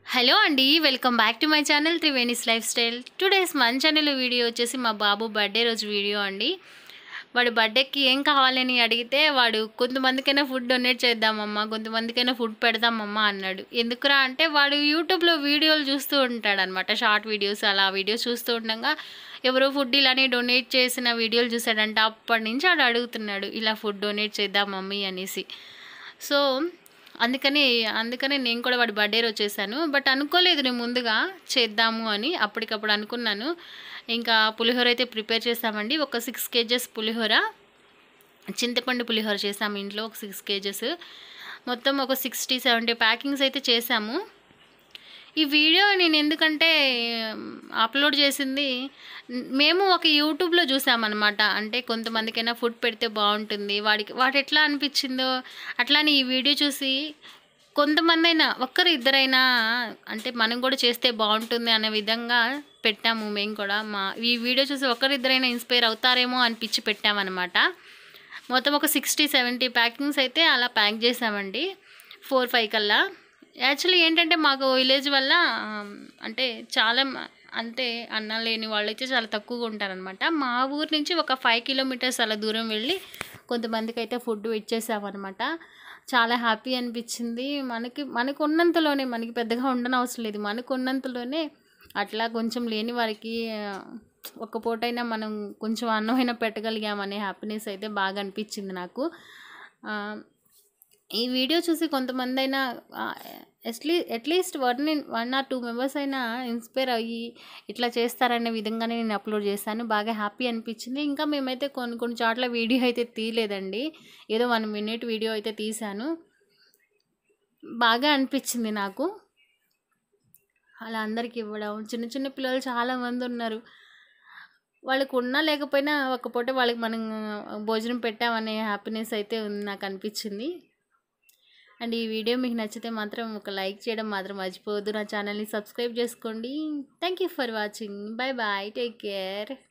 hello అండి welcome back to my channel Triveni's life style today's మన channel video వచ్చేసి మా బాబు బర్త్డే రోజు వీడియో అండి వాడు బర్త్డేకి ఏం కావాలని అడిగితే వాడు కొంతమందికైనా ఫుడ్ డొనేట్ చేద్దామమ్మా కొంతమందికైనా ఫుడ్ పెడదామమ్మా అన్నాడు ఎందుకురా అంటే వాడు యూట్యూబ్లో వీడియోలు చూస్తూ ఉంటాడు అనమాట షార్ట్ వీడియోస్ అలా వీడియోస్ చూస్తూ ఉండగా ఎవరో ఫుడ్ ఇలానే డొనేట్ చేసిన వీడియోలు చూసాడంట అప్పటి నుంచి వాడు అడుగుతున్నాడు ఇలా ఫుడ్ డొనేట్ చేద్దాం మమ్మీ అనేసి సో అందుకని అందుకని నేను కూడా వాడి బర్త్డే రోజు చేశాను బట్ అనుకోలేదు నేను ముందుగా చేద్దాము అని అప్పటికప్పుడు అనుకున్నాను ఇంకా పులిహోర అయితే ప్రిపేర్ చేసామండి ఒక సిక్స్ కేజెస్ పులిహోర చింతపండు పులిహోర చేసాము ఇంట్లో ఒక సిక్స్ కేజెస్ మొత్తం ఒక సిక్స్టీ సెవెంటీ ప్యాకింగ్స్ అయితే చేసాము ఈ వీడియో నేను ఎందుకంటే అప్లోడ్ చేసింది మేము ఒక యూట్యూబ్లో చూసామన్నమాట అంటే కొంతమందికైనా ఫుడ్ పెడితే బాగుంటుంది వాడికి వాడు ఎట్లా అనిపించిందో అట్లానే ఈ వీడియో చూసి కొంతమంది అయినా ఒక్కరు ఇద్దరైనా అంటే మనం కూడా చేస్తే బాగుంటుంది అనే విధంగా పెట్టాము మేము కూడా మా ఈ వీడియో చూసి ఒక్కరిద్దరైనా ఇన్స్పైర్ అవుతారేమో అనిపించి పెట్టామన్నమాట మొత్తం ఒక సిక్స్టీ సెవెంటీ ప్యాకింగ్స్ అయితే అలా ప్యాక్ చేసామండి ఫోర్ ఫైవ్ కల్లా యాక్చువల్లీ ఏంటంటే మాకు విలేజ్ వల్ల ఆమ్, అంటే చాలా మ- అంటే అన్నం లేని వాళ్ళు అయితే చాలా తక్కువగా ఉంటారనమాట మా ఊరు నుంచి ఒక ఫైవ్ కిలోమీటర్స్ అలా దూరం వెళ్ళి కొంతమందికి అయితే ఫుడ్ ఇచ్చేసామన్నమాట చాలా హ్యాపీ అనిపించింది మనకి మనకు ఉన్నంతలోనే మనకి పెద్దగా ఉండనవసరం లేదు మనకు ఉన్నంతలోనే అట్లా కొంచెం లేని వారికి ఆ, ఒక్క పూటైనా మనం కొంచెం అన్నమైనా పెట్టగలిగామనే హ్యాపీనెస్ అయితే బాగా అనిపించింది నాకు ఆ, ఈ వీడియో చూసి కొంతమంది అయినా ఎట్లీ at least one one or two members అయినా ఇన్స్పైర్ అయ్యి ఇట్లా చేస్తారనే విధంగానే నేను అప్లోడ్ చేశాను బాగా హ్యాపీ అనిపించింది ఇంకా మేమైతే కొన్ని కొన్ని చోట్ల వీడియో అయితే తీయలేదండి ఏదో వన్ మినిట్ వీడియో అయితే తీశాను బాగా అనిపించింది నాకు అలా అందరికి ఇవ్వడం చిన్న చిన్న పిల్లలు చాలామంది ఉన్నారు వాళ్ళకు ఉన్నా లేకపోయినా ఒక పూట వాళ్ళకి మనం భోజనం పెట్టామనే హ్యాపీనెస్ అయితే ఉంది నాకు అనిపించింది అండ్ ఈ వీడియో మీకు నచ్చితే మాత్రం ఒక లైక్ చేయడం మాత్రం మర్చిపోవద్దు నా ఛానల్ని సబ్స్క్రైబ్ చేసుకోండి thank you for watching bye bye take care